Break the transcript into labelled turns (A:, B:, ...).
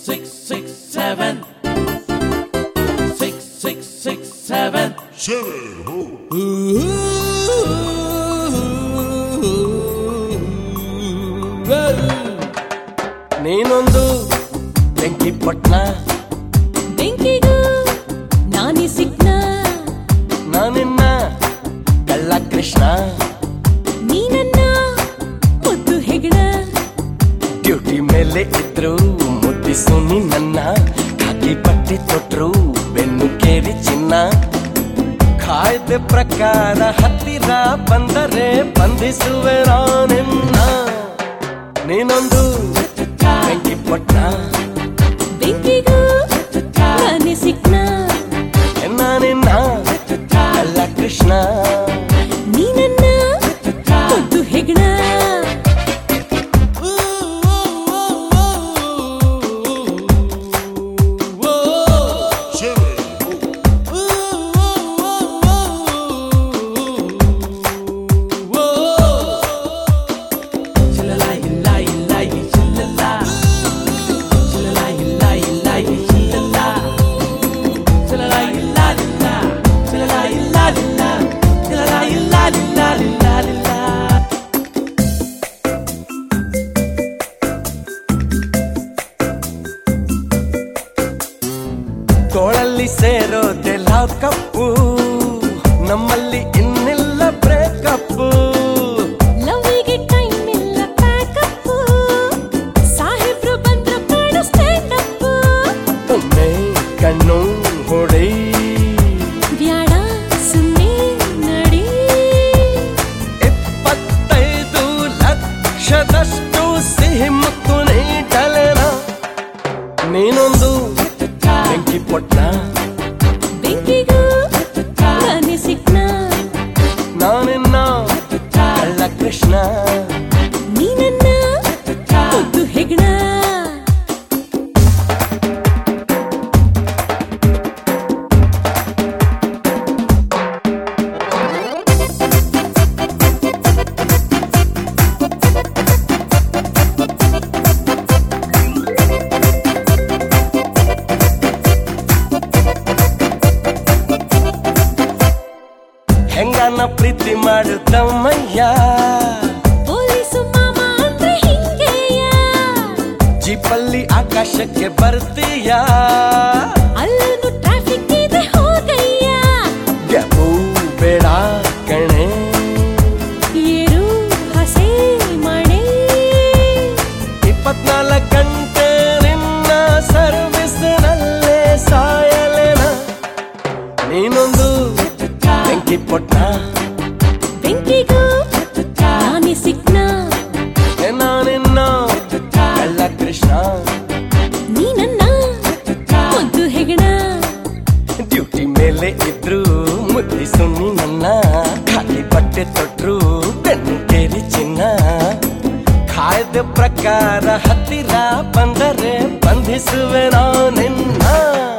A: six, six, seven. Six, six, six, seven.
B: ನೀನೊಂದು ಬೆಂಕಿ ಪಟ್ನ
C: ಬೆಂಕಿಗೂ ನಾನಿ ಸಿಕ್ನ
B: ನಾನಿನ್ನ ಕಳ್ಳ ಕೃಷ್ಣ
C: ನೀ ನನ್ನ ಮುದ್ದು ಹೆಗಣ
B: ಡ್ಯೂಟಿ ಮೇಲೆ ಇದ್ರು ಮುದ್ದಿಸು ನೀ ನನ್ನ ಖಾಕಿ ಬಟ್ಟೆ ತೊಟ್ರು ಬೆನ್ನು ಕೇರಿ ಚಿನ್ನ ಕಾಯ್ದೆ ಪ್ರಕಾರ ಹತ್ತಿರ ಬಂದರೆ ಬಂಧಿಸುವೆ ನಿನ್ನ ನೀನೊಂದು ಬೆಂಕಿ ಪಟ್ನ
C: ಬೆಂಕಿಗೂ ನಾನಿ ಸಿಕ್ನ
B: ನಾನಿನ್ನ ಕಳ್ಳ ಕೃಷ್ಣ
C: ನೀ ನನ್ನ ಮುದ್ದು ಹೆಗಣ
B: ತೋಳಲ್ಲಿ ಸೇರೋದೆ ಲಾವ್ ಕಪ್ಪು ನಮ್ಮಲ್ಲಿ ಇನ್ನಿಲ್ಲ ಬ್ರೇಕಪ್ಪು
C: ಲವ್ವಿಗೆ ಟೈಮ್ ಇಲ್ಲ ಪ್ಯಾಕಪ್ ಸಾಹೇಬ್ರು ಬಂದ್ರು ಕಾಡು ಸ್ಟ್ಯಾಂಡ್ ಅಪ್
B: ಒಮ್ಮೆ ಕಣ್ಣು ಹೊಡಿ
C: ಬ್ಯಾಡ ಸುಮ್ಮನೆ ನಡಿ
B: ಇಪ್ಪತ್ತೈದು ಲಕ್ಷದಷ್ಟು ಸಿಹಿ ಮುತ್ತು ನೀಡಲೆನ ನೀನೊಂದು ಬೆಂಕಿ ಪೊಟ್ಟ
C: ಬೆಂಕಿಗೂ ನಾನಿ ಸಿಕ್ನ
B: ನಾನಿನ್ನ ಕಳ್ಳ ಕೃಷ್ಣ
C: ನೀ ನನ್ನ ಮುದ್ದು ಹೆಗಣ
B: ಹೆಂಗನ ಪ್ರೀತಿ ಮಾಡುತ್ತಮ್ಮಯ್ಯ
C: ಪೊಲೀಸು ಮಾಮ ಅಂದ್ರೆ ಹಿಂಗೆಯ
B: ಜೀಪಲ್ಲಿ ಆಕಾಶಕ್ಕೆ ಬರ್ತೀಯಾ
C: ಅಲ್ಲೂ ಟ್ರಾಫಿಕ್ ಇದೆ ಹೋಗಯ್ಯ
B: ಗೆಬು ಬೇಡ ಕಣೆ
C: ಏರು ಹಸೆ ಮಣೆ
B: ಇಪ್ಪತ್ನಾಲ್ಕು ಗಂಟೆ ನಿನ್ನ ಸರ್ವಿಸ್ನಲ್ಲೇ ಸಾಯಲೇನ ನೀನೊಂದು ಬೆಂಕಿ ಪೊಟ್ಟ
C: ಬೆಂಕಿಗೂ ನಾನಿ ಸಿಕ್ನ
B: ನಾನಿನ್ನ ಕಳ್ಳ ಕೃಷ್ಣ
C: ನೀ ನನ್ನ ಮುದ್ದು ಹೆಗಣ
B: ಡ್ಯೂಟಿ ಮೇಲೆ ಇದ್ರು ಮುದ್ದಿ ಸುನ್ನಿ ನನ್ನ ಖಾಲಿ ಬಟ್ಟೆ ತೊಟ್ರು ಬೆನ್ನು ಕೇರಿ ಚಿನ್ನ ಕಾಯ್ದೆ ಪ್ರಕಾರ ಹತ್ತಿರ ಬಂದರೆ ಬಂಧಿಸುವೆ ನಿನ್ನ